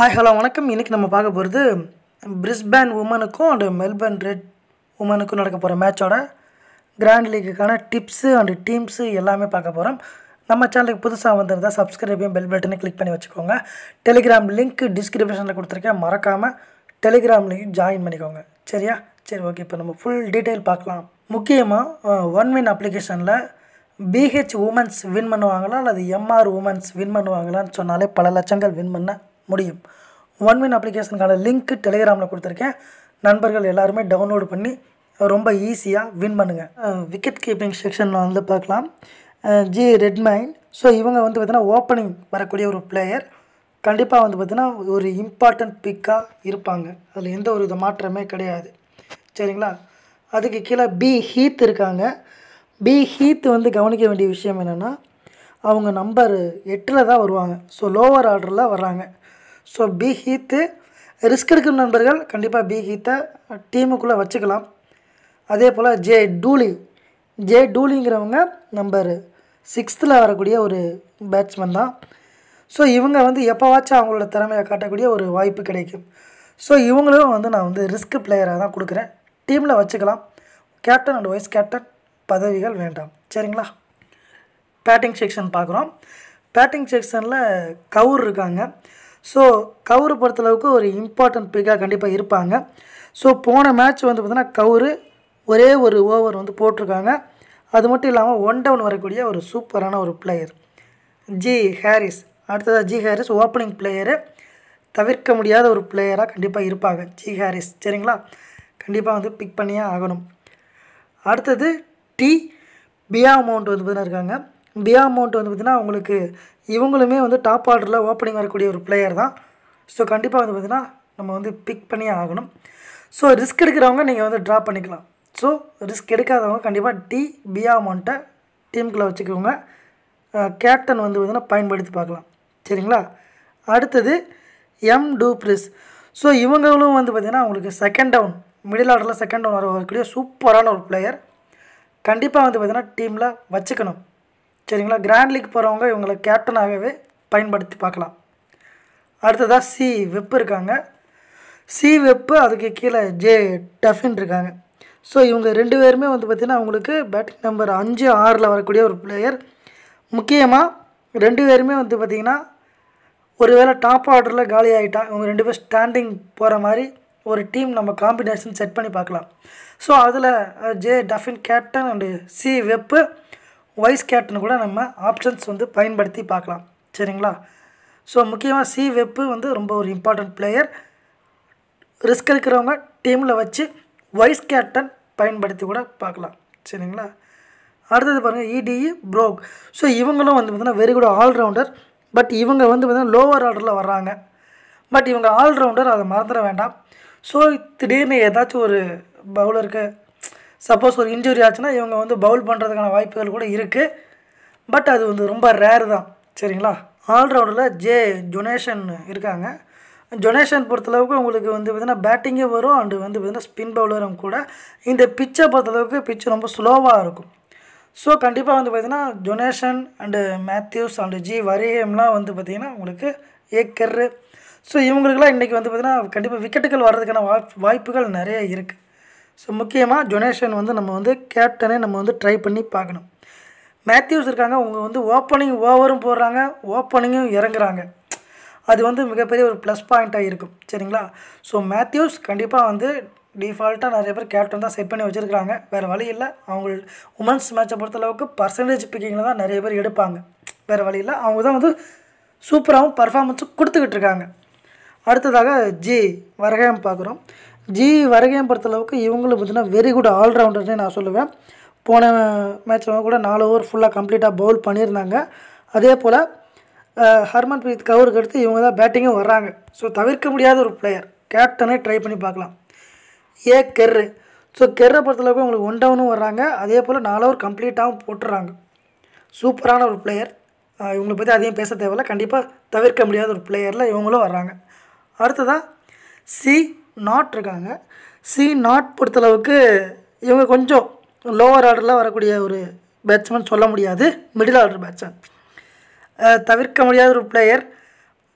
hi hello வணக்கம் இன்றைக்கி நம்ம பார்க்க போகிறது பிரிஸ்பேன் உமனுக்கும் அண்டு மெல்பர்ன் ரெட் உமனுக்கும் நடக்க போகிற மேட்சோட கிராண்ட் லீக்குக்கான டிப்ஸு அண்டு டீம்ஸு எல்லாமே பார்க்க போகிறோம் நம்ம சேனலுக்கு புதுசாக வந்திருந்தால் சப்ஸ்கிரைபையும் பெல் பட்டனை கிளிக் பண்ணி வச்சுக்கோங்க டெலிகிராம் லிங்க் டிஸ்கிரிப்ஷனில் கொடுத்துருக்கேன் மறக்காமல் டெலிகிராம்லேயும் ஜாயின் பண்ணிக்கோங்க சரியா சரி ஓகே இப்போ நம்ம ஃபுல் டீட்டெயில் பார்க்கலாம் முக்கியமாக ஒன் வின் அப்ளிகேஷனில் பிஹெச் உமன்ஸ் வின் பண்ணுவாங்களா அல்லது எம்ஆர் உமன்ஸ் வின் பண்ணுவாங்களான்னு சொன்னாலே பல லட்சங்கள் வின் பண்ண முடியும் ஒன் வின் அப்ளிகேஷனுக்கான லிங்க் டெலிகிராமில் கொடுத்துருக்கேன் நண்பர்கள் எல்லாருமே டவுன்லோட் பண்ணி ரொம்ப ஈஸியாக வின் பண்ணுங்கள் விக்கெட் கீப்பிங் செக்ஷனில் வந்து பார்க்கலாம் ஜி ரெட்மைன் ஸோ இவங்க வந்து பார்த்திங்கன்னா ஓப்பனிங் வரக்கூடிய ஒரு பிளேயர் கண்டிப்பாக வந்து பார்த்திங்கன்னா ஒரு இம்பார்ட்டண்ட் பிக்காக இருப்பாங்க அதில் எந்த ஒரு வித மாற்றமே கிடையாது சரிங்களா அதுக்கு கீழே பி ஹீத் இருக்காங்க பி ஹீத் வந்து கவனிக்க வேண்டிய விஷயம் என்னென்னா அவங்க நம்பர் எட்டில் தான் வருவாங்க ஸோ லோவர் ஆர்டரில் வர்றாங்க ஸோ பி ஹீத்து ரிஸ்க் எடுக்கும் நண்பர்கள் கண்டிப்பாக பி ஹீத்தை டீமுக்குள்ளே வச்சுக்கலாம் அதே போல் ஜே டூலி ஜே டூலிங்கிறவங்க நம்பர் சிக்ஸ்த்தில் வரக்கூடிய ஒரு பேட்ஸ்மேன் தான் ஸோ இவங்க வந்து எப்போவாச்சும் அவங்களோட திறமையை காட்டக்கூடிய ஒரு வாய்ப்பு கிடைக்கும் ஸோ இவங்களும் வந்து நான் வந்து ரிஸ்க் பிளேயராக தான் கொடுக்குறேன் டீமில் வச்சுக்கலாம் கேப்டன் அண்ட் வைஸ் கேப்டன் பதவிகள் வேண்டாம் சரிங்களா பேட்டிங் செக்ஷன் பார்க்குறோம் பேட்டிங் செக்ஷனில் கவுர் இருக்காங்க ஸோ கவுரு பொறுத்தளவுக்கு ஒரு இம்பார்ட்டன்ட் பிக்காக கண்டிப்பாக இருப்பாங்க ஸோ போன மேட்ச் வந்து பார்த்திங்கன்னா கவுரு ஒரே ஒரு ஓவர் வந்து போட்டிருக்காங்க அது மட்டும் இல்லாமல் ஒன் டவுன் வரக்கூடிய ஒரு சூப்பரான ஒரு பிளேயர் ஜி ஹாரிஸ் அடுத்ததாக ஜி ஹாரிஸ் ஓப்பனிங் பிளேயரு தவிர்க்க முடியாத ஒரு பிளேயராக கண்டிப்பாக இருப்பாங்க ஜி ஹாரிஸ் சரிங்களா கண்டிப்பாக வந்து பிக் பண்ணியே ஆகணும் அடுத்தது டி பியா அமௌண்ட் வந்து பார்த்தீங்கன்னா இருக்காங்க பியா அமௌண்ட் வந்து பார்த்திங்கன்னா உங்களுக்கு இவங்களுமே வந்து டாப் ஆர்டரில் ஓப்பனிங் வரக்கூடிய ஒரு பிளேயர் தான் ஸோ கண்டிப்பாக வந்து பார்த்திங்கன்னா நம்ம வந்து பிக் பண்ணியே ஆகணும் ஸோ ரிஸ்க் எடுக்கிறவங்க நீங்கள் வந்து ட்ரா பண்ணிக்கலாம் ஸோ ரிஸ்க் எடுக்காதவங்க கண்டிப்பாக டி பியா அமௌண்ட்டை டீமுக்குள்ளே வச்சுக்கோங்க கேப்டன் வந்து பார்த்திங்கன்னா பயன்படுத்தி பார்க்கலாம் சரிங்களா அடுத்தது எம் டூப்ரிஸ் ஸோ இவங்களும் வந்து பார்த்திங்கன்னா உங்களுக்கு செகண்ட் டவுன் மிடில் ஆர்டரில் செகண்ட் டவுன் வர வரக்கூடிய சூப்பரான ஒரு பிளேயர் கண்டிப்பாக வந்து பார்த்திங்கன்னா டீமில் வச்சுக்கணும் சரிங்களா கிராண்ட் லீக் போகிறவங்க இவங்களை கேப்டனாகவே பயன்படுத்தி பார்க்கலாம் அடுத்ததாக சி வெப் இருக்காங்க சி வெப்பு அதுக்கு கீழே ஜே டஃபின் இருக்காங்க ஸோ இவங்க ரெண்டு பேருமே வந்து பார்த்திங்கன்னா அவங்களுக்கு பேட்டிங் நம்பர் அஞ்சு ஆறில் வரக்கூடிய ஒரு பிளேயர் முக்கியமாக ரெண்டு பேருமே வந்து பார்த்திங்கன்னா ஒருவேளை டாப் ஆர்டரில் காலி ஆகிட்டா இவங்க ரெண்டு பேர் ஸ்டாண்டிங் போகிற மாதிரி ஒரு டீம் நம்ம காம்பினேஷன் செட் பண்ணி பார்க்கலாம் ஸோ அதில் J Duffin captain and C Webb vice captain கூட நம்ம ஆப்ஷன்ஸ் வந்து பயன்படுத்தி பார்க்கலாம் சரிங்களா ஸோ முக்கியமாக சி வெப்பு வந்து ரொம்ப ஒரு இம்பார்ட்டண்ட் பிளேயர் ரிஸ்க் எடுக்கிறவங்க டீமில் வச்சு வைஸ் கேப்டன் பயன்படுத்தி கூட பார்க்கலாம் சரிங்களா அடுத்தது பாருங்கள் இடிஇ ப்ரோக் ஸோ இவங்களும் வந்து பார்த்திங்கன்னா வெரி குட் ஆல்ரவுண்டர் பட் இவங்க வந்து பார்த்திங்கன்னா லோவர் ஆர்டரில் வர்றாங்க பட் இவங்க ஆல்ரவுண்டர் அதை மறந்துட வேண்டாம் ஸோ திடீர்னு ஏதாச்சும் ஒரு பவுலருக்கு சப்போஸ் ஒரு இன்ஜுரி ஆச்சுன்னா இவங்க வந்து பவுல் பண்ணுறதுக்கான வாய்ப்புகள் கூட இருக்குது பட் அது வந்து ரொம்ப ரேர் தான் சரிங்களா ஆல்ரவுண்டரில் ஜே ஜொனேஷன் இருக்காங்க ஜொனேஷன் பொறுத்தளவுக்கு உங்களுக்கு வந்து பார்த்திங்கன்னா பேட்டிங்கே வரும் அண்டு வந்து பார்த்திங்கன்னா ஸ்பின் பவுலரும் கூட இந்த பிச்சை பொறுத்தளவுக்கு பிச்சு ரொம்ப ஸ்லோவாக இருக்கும் ஸோ கண்டிப்பாக வந்து பார்த்திங்கன்னா Jonassen and Mathews and G வரியம்லாம் வந்து பார்த்திங்கன்னா உங்களுக்கு ஏக்கரு ஸோ இவங்களுக்குலாம் இன்றைக்கி வந்து பார்த்திங்கன்னா கண்டிப்பாக விக்கெட்டுகள் வர்றதுக்கான வாய்ப் வாய்ப்புகள் நிறைய இருக்குது ஸோ முக்கியமாக ஜொனேஷன் வந்து நம்ம வந்து கேப்டனே நம்ம வந்து ட்ரை பண்ணி பார்க்கணும் மேத்யூஸ் இருக்காங்க அவங்க வந்து ஓப்பனிங் ஓவரும் போடுறாங்க ஓப்பனிங்கும் இறங்குறாங்க அது வந்து மிகப்பெரிய ஒரு ப்ளஸ் பாயிண்ட்டாக இருக்கும் சரிங்களா ஸோ மேத்யூஸ் கண்டிப்பாக வந்து டிஃபால்ட்டாக நிறைய பேர் கேப்டன் தான் செட் பண்ணி வச்சுருக்காங்க வேறு வழி இல்லை அவங்க உமன்ஸ் மேட்சை பொறுத்தளவுக்கு பர்சன்டேஜ் பிக்கிங்கில் தான் நிறைய பேர் எடுப்பாங்க வேறு வழி இல்லை அவங்க தான் வந்து சூப்பராகவும் பர்ஃபார்மன்ஸும் கொடுத்துக்கிட்டு இருக்காங்க அடுத்ததாக ஜி வரகயம் பார்க்குறோம் ஜி வரகயம் பொறுத்தளவுக்கு இவங்களும் பார்த்திங்கன்னா வெரி குட் ஆல்ரவுண்டர்னே நான் சொல்லுவேன் போன மேட்ச்சில் கூட நாலு ஓவர் ஃபுல்லாக கம்ப்ளீட்டாக பவுல் பண்ணியிருந்தாங்க அதே போல் ஹர்மன் பிரீத் கவுருக்கு அடுத்து இவங்க தான் பேட்டிங்கும் வர்றாங்க ஸோ தவிர்க்க முடியாத ஒரு பிளேயர் கேப்டனே ட்ரை பண்ணி பார்க்கலாம் ஏ கெர்ரு ஸோ கெர்ரை பொறுத்தளவுக்கு உங்களுக்கு ஒன் டவுனும் வர்றாங்க அதே போல் நாலு ஓவர் கம்ப்ளீட்டாகவும் போட்டுறாங்க சூப்பரான ஒரு பிளேயர் இவங்களை பற்றி அதிகம் பேச தேவையில்ல கண்டிப்பாக தவிர்க்க முடியாத ஒரு பிளேயரில் இவங்களும் வர்றாங்க அடுத்ததாக சி நாட் இருக்காங்க சி நாட் பொறுத்தளவுக்கு இவங்க கொஞ்சம் லோவர் ஆர்டரில் வரக்கூடிய ஒரு பேட்ஸ்மேன் சொல்ல முடியாது மிடில் ஆர்டர் பேட்ஸ்மேன் தவிர்க்க முடியாத ஒரு பிளேயர்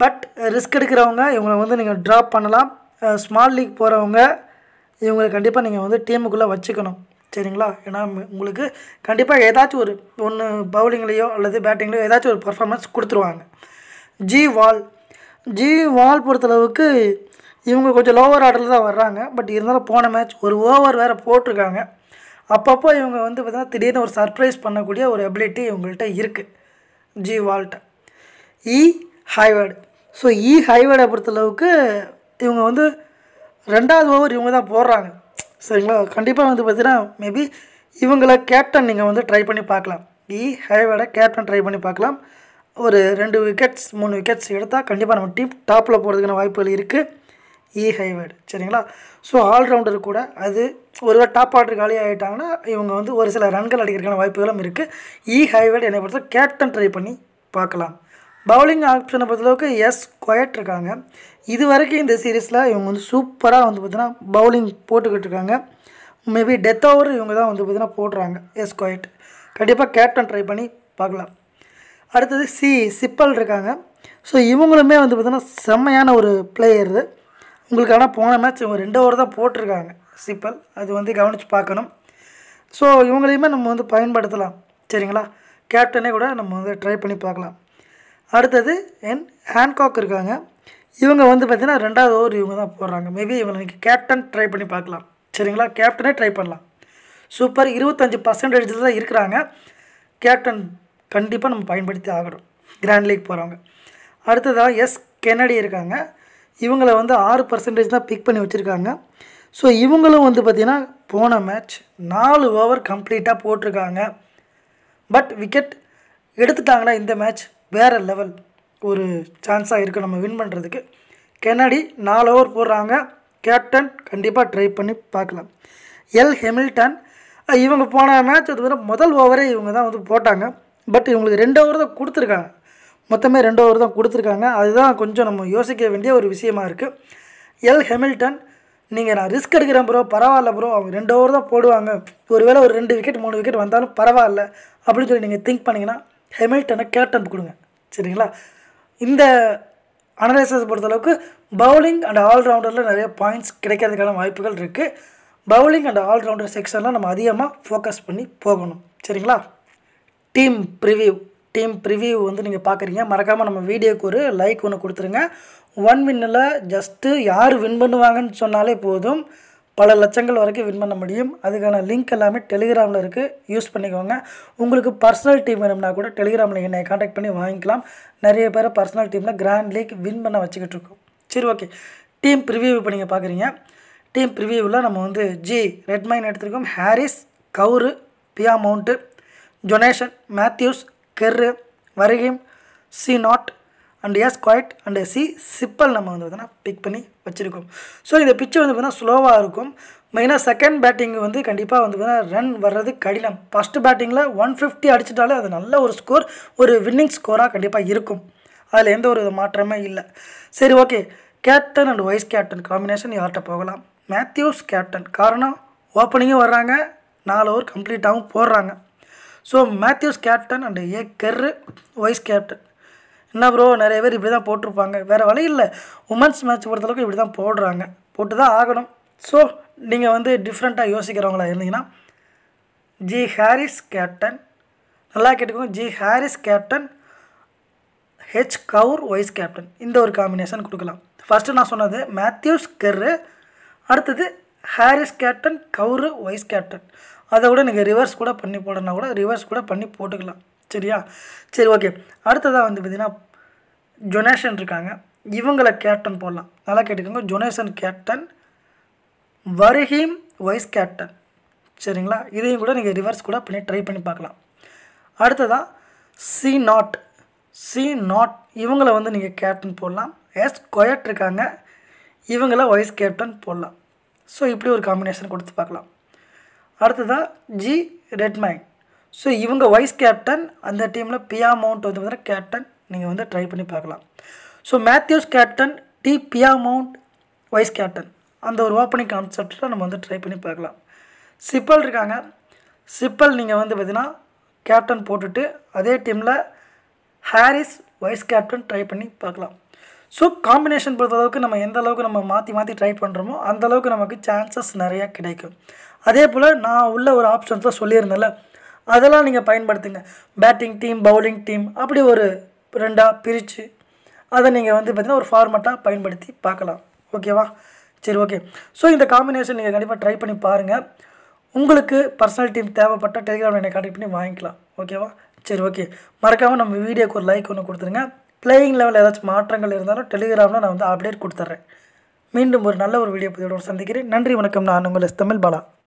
பட் ரிஸ்க் எடுக்கிறவங்க இவங்களை வந்து நீங்கள் ட்ராப் பண்ணலாம் ஸ்மால் லீக் போகிறவங்க இவங்களை கண்டிப்பாக நீங்கள் வந்து டீமுக்குள்ளே வச்சுக்கணும் சரிங்களா ஏன்னா ம- உங்களுக்கு கண்டிப்பாக ஏதாச்சும் ஒரு ஒன்று பவுலிங்லேயோ அல்லது பேட்டிங்லேயோ ஏதாச்சும் ஒரு பர்ஃபார்மன்ஸ் கொடுத்துருவாங்க ஜி வால் ஜி வால் பொறுத்தளவுக்கு இவங்க கொஞ்சம் லோவர் ஆர்டரில் தான் வர்றாங்க பட் இருந்தாலும் போன மேட்ச் ஒரு ஓவர் வேறு போட்டிருக்காங்க அப்பப்போ இவங்க வந்து பார்த்தீங்கன்னா திடீர்னு ஒரு சர்ப்ரைஸ் பண்ணக்கூடிய ஒரு எபிலிட்டி இவங்கள்ட்ட இருக்குது ஜி வால்ட்ட இ ஹைவேர்டு ஸோ இ ஹைவேர்டை பொறுத்தளவுக்கு இவங்க வந்து ரெண்டாவது ஓவர் இவங்க தான் போடுறாங்க சரிங்களா கண்டிப்பாக வந்து பார்த்தீங்கன்னா மேபி இவங்கள கேப்டன் நீங்கள் வந்து ட்ரை பண்ணி பார்க்கலாம் இ ஹைவேர்டை கேப்டன் ட்ரை பண்ணி பார்க்கலாம் ஒரு ரெண்டு விக்கெட்ஸ் மூணு விக்கெட்ஸ் எடுத்தால் கண்டிப்பாக நம்ம டீம் டாப்பில் போகிறதுக்கான வாய்ப்புகள் இருக்குது இ ஹைவேர்டு சரிங்களா ஸோ ஆல்ரவுண்டர் கூட அது ஒருவேளை டாப் ஆர்டர் காலி ஆகிட்டாங்கன்னா இவங்க வந்து ஒரு சில ரன்கள் அடிக்கிறதுக்கான வாய்ப்புகளும் இருக்குது இ ஹைவேர்டு என்னை பொறுத்த கேப்டன் ட்ரை பண்ணி பார்க்கலாம் பவுலிங் ஆப்ஷனை பொறுத்தளவுக்கு எஸ் குவயட் இருக்காங்க இது வரைக்கும் இந்த சீரீஸில் இவங்க வந்து சூப்பராக வந்து பார்த்தீங்கன்னா பவுலிங் போட்டுக்கிட்டு இருக்காங்க மேபி டெத் ஓவர் இவங்க தான் வந்து பார்த்தீங்கன்னா போடுறாங்க எஸ் குவயட் கண்டிப்பாக கேப்டன் ட்ரை பண்ணி பார்க்கலாம் அடுத்தது சி சிப்பல் இருக்காங்க ஸோ இவங்களுமே வந்து பார்த்தீங்கன்னா செம்மையான ஒரு பிளேயரு உங்களுக்கு ஆனால் போன மேட்ச் இவங்க ரெண்டு ஓவர் தான் போட்டிருக்காங்க சிப்பல் அது வந்து கவனித்து பார்க்கணும் ஸோ இவங்களையுமே நம்ம வந்து பயன்படுத்தலாம் சரிங்களா கேப்டனே கூட நம்ம வந்து ட்ரை பண்ணி பார்க்கலாம் அடுத்தது என் ஹேண்ட்காக் இருக்காங்க இவங்க வந்து பார்த்திங்கன்னா ரெண்டாவது ஓவர் இவங்க தான் போடுறாங்க மேபி இவங்களை நீங்கள் கேப்டன் ட்ரை பண்ணி பார்க்கலாம் சரிங்களா கேப்டனே ட்ரை பண்ணலாம் சூப்பர் இருபத்தஞ்சி பர்சன்டேஜில் தான் இருக்கிறாங்க கேப்டன் கண்டிப்பாக நம்ம பயன்படுத்தி ஆகணும் கிராண்ட் லீக் போகிறவங்க அடுத்ததாக எஸ் கெனடி இருக்காங்க இவங்கள வந்து ஆறு பர்சன்டேஜ் தான் பிக் பண்ணி வச்சுருக்காங்க ஸோ இவங்களும் வந்து பார்த்திங்கன்னா போன மேட்ச் நாலு ஓவர் கம்ப்ளீட்டாக போட்டிருக்காங்க பட் விக்கெட் எடுத்துட்டாங்கன்னா இந்த மேட்ச் வேறு லெவல் ஒரு சான்ஸாக இருக்குது நம்ம வின் பண்ணுறதுக்கு கென்னடி நாலு ஓவர் போடுறாங்க கேப்டன் கண்டிப்பாக ட்ரை பண்ணி பார்க்கலாம் எல் ஹெமில்டன் அஹ் இவங்க போன மேட்ச் அது வந்து முதல் ஓவரே இவங்க தான் வந்து போட்டாங்க பட் இவங்களுக்கு ரெண்டு ஓவர் தான் கொடுத்துருக்காங்க மொத்தமே ரெண்டு ஓவர் தான் கொடுத்துருக்காங்க அதுதான் கொஞ்சம் நம்ம யோசிக்க வேண்டிய ஒரு விஷயமா இருக்குது எல் ஹெமில்டன் நீங்கள் நான் ரிஸ்க் எடுக்கிறேன் ப்ரோ பரவாயில்ல ப்ரோ அவங்க ரெண்டு ஓவர் தான் போடுவாங்க ஒருவேளை ஒரு ரெண்டு விக்கெட் மூணு விக்கெட் வந்தாலும் பரவாயில்ல அப்படின்னு சொல்லி நீங்கள் திங்க் பண்ணிங்கன்னா ஹெமில்டனை கேப்டன் கொடுங்க சரிங்களா இந்த அனலைசஸ் பொறுத்தளவுக்கு பவுலிங் அண்ட் ஆல்ரவுண்டரில் நிறைய பாயிண்ட்ஸ் கிடைக்கிறதுக்கான வாய்ப்புகள் இருக்குது பவுலிங் அண்ட் ஆல்ரவுண்டர் செக்ஷனில் நம்ம அதிகமாக ஃபோக்கஸ் பண்ணி போகணும் சரிங்களா டீம் ப்ரிவ்யூ டீம் ப்ரிவ்யூ வந்து நீங்கள் பார்க்குறீங்க மறக்காமல் நம்ம வீடியோக்கு ஒரு லைக் ஒன்று கொடுத்துருங்க ஒன் வின்னில் ஜஸ்ட்டு யார் வின் பண்ணுவாங்கன்னு சொன்னாலே போதும் பல லட்சங்கள் வரைக்கும் வின் பண்ண முடியும் அதுக்கான லிங்க் எல்லாமே டெலிகிராமில் இருக்குது யூஸ் பண்ணிக்கோங்க உங்களுக்கு பர்சனல் டீம் வேணும்னா கூட டெலிகிராமில் என்னை காண்டாக்ட் பண்ணி வாங்கிக்கலாம் நிறைய பேரை பர்சனல் டீமில் கிராண்ட் லீக் வின் பண்ண வச்சுக்கிட்டு இருக்கோம் சரி ஓகே டீம் ப்ரிவ்யூ இப்போ நீங்கள் பார்க்குறீங்க டீம் ப்ரிவியூவில் நம்ம வந்து ஜி ரெட்மைன் எடுத்திருக்கோம் ஹாரிஸ் கவுரு பியா மவுண்ட்டு Jonassen Mathews Kerr Wareham C Knott and S குவைட் அண்ட் சி சிப்பல் நம்ம வந்து பார்த்தீங்கன்னா பிக் பண்ணி வச்சுருக்கோம் ஸோ இந்த பிச்சு வந்து பார்த்தீங்கன்னா ஸ்லோவாக இருக்கும் மெயினாக செகண்ட் பேட்டிங் வந்து கண்டிப்பாக வந்து பார்த்தீங்கன்னா ரன் வர்றது கடினம் ஃபஸ்ட்டு பேட்டிங்கில் ஒன் ஃபிஃப்டி அடிச்சிட்டாலே அது நல்ல ஒரு ஸ்கோர் ஒரு வின்னிங் ஸ்கோராக கண்டிப்பாக இருக்கும் அதில் எந்த ஒரு மாற்றமே இல்லை சரி okay captain and vice captain combination யார்கிட்ட போகலாம் மேத்யூஸ் கேப்டன் காரணம் ஓப்பனிங்கும் வர்றாங்க நாலு ஓவர் கம்ப்ளீட்டாகவும் போடுறாங்க so Mathews captain and A Kerr vice captain என்ன ப்ரோ நிறைய பேர் இப்படி தான் போட்டிருப்பாங்க வேறு வழி இல்லை உமன்ஸ் மேட்ச் பொறுத்தளவுக்கு இப்படி தான் போடுறாங்க போட்டு தான் ஆகணும் ஸோ நீங்கள் வந்து டிஃப்ரெண்ட்டாக யோசிக்கிறவங்களா இருந்தீங்கன்னா ஜி ஹாரிஸ் கேப்டன் நல்லா கேட்டுக்கோங்க G Harris captain H Kaur vice captain இந்த ஒரு காம்பினேஷன் கொடுக்கலாம் ஃபஸ்ட்டு நான் சொன்னது மேத்யூஸ் கெர்ரு அடுத்தது Harris captain Kaur vice captain அதை கூட நீங்கள் ரிவர்ஸ் கூட பண்ணி போடணும்னா கூட ரிவர்ஸ் கூட பண்ணி போட்டுக்கலாம் சரியா சரி ஓகே அடுத்ததாக வந்து பார்த்திங்கன்னா ஜொனேஷன் இருக்காங்க இவங்களை கேப்டன் போடலாம் நல்லா கேட்டுக்கோங்க Jonassen captain Wareham vice captain சரிங்களா இதையும் கூட நீங்கள் ரிவர்ஸ் கூட பண்ணி ட்ரை பண்ணி பார்க்கலாம் அடுத்ததாக சி நாட் சி நாட் இவங்கள வந்து நீங்கள் கேப்டன் போடலாம் எஸ் கொயட் இருக்காங்க இவங்கள வைஸ் கேப்டன் போடலாம் ஸோ இப்படி ஒரு காம்பினேஷன் கொடுத்து பார்க்கலாம் அடுத்ததாக ஜி ரெட்மைன் ஸோ இவங்க வைஸ் கேப்டன் அந்த டீமில் பியா மவுண்ட் வந்து பார்த்தீங்கன்னா கேப்டன் நீங்கள் வந்து ட்ரை பண்ணி பார்க்கலாம் ஸோ மேத்யூஸ் கேப்டன் டி பியா மவுண்ட் வைஸ் கேப்டன் அந்த ஒரு ஓப்பனிங் கான்செப்டில் நம்ம வந்து ட்ரை பண்ணி பார்க்கலாம் சிப்பல் இருக்காங்க சிப்பல் நீங்கள் வந்து பார்த்தீங்கன்னா கேப்டன் போட்டுட்டு அதே டீமில் ஹாரிஸ் வைஸ் கேப்டன் ட்ரை பண்ணி பார்க்கலாம் ஸோ காம்பினேஷன் பொறுத்தளவுக்கு நம்ம எந்த அளவுக்கு நம்ம மாற்றி மாற்றி ட்ரை பண்ணுறோமோ அந்த அளவுக்கு நமக்கு சான்சஸ் நிறையா கிடைக்கும் அதே போல் நான் உள்ள ஒரு ஆப்ஷன்ஸில் சொல்லியிருந்தேன்ல அதெல்லாம் நீங்கள் பயன்படுத்துங்க பேட்டிங் டீம் பவுலிங் டீம் அப்படி ஒரு ரெண்டாக பிரித்து அதை நீங்கள் வந்து பார்த்திங்கன்னா ஒரு ஃபார்மேட்டாக பயன்படுத்தி பார்க்கலாம் ஓகேவா சரி ஓகே ஸோ இந்த காம்பினேஷன் நீங்கள் கண்டிப்பாக ட்ரை பண்ணி பாருங்கள் உங்களுக்கு பர்சனல் டீம் தேவைப்பட்ட டெலிகிராம் என்னை கான்டெக்ட் பண்ணி வாங்கிக்கலாம் ஓகேவா சரி ஓகே மறக்காமல் நம்ம வீடியோக்கு ஒரு லைக் ஒன்று கொடுத்துருங்க பிளேயிங் லெவலில் ஏதாச்சும் மாற்றங்கள் இருந்தாலும் டெலிகிராமில் நான் வந்து அப்டேட் கொடுத்துட்றேன் மீண்டும் ஒரு நல்ல ஒரு வீடியோ பதிவோடு சந்திக்கிறேன் நன்றி வணக்கம் நான் உங்கள் எஸ் தமிழ் பாலா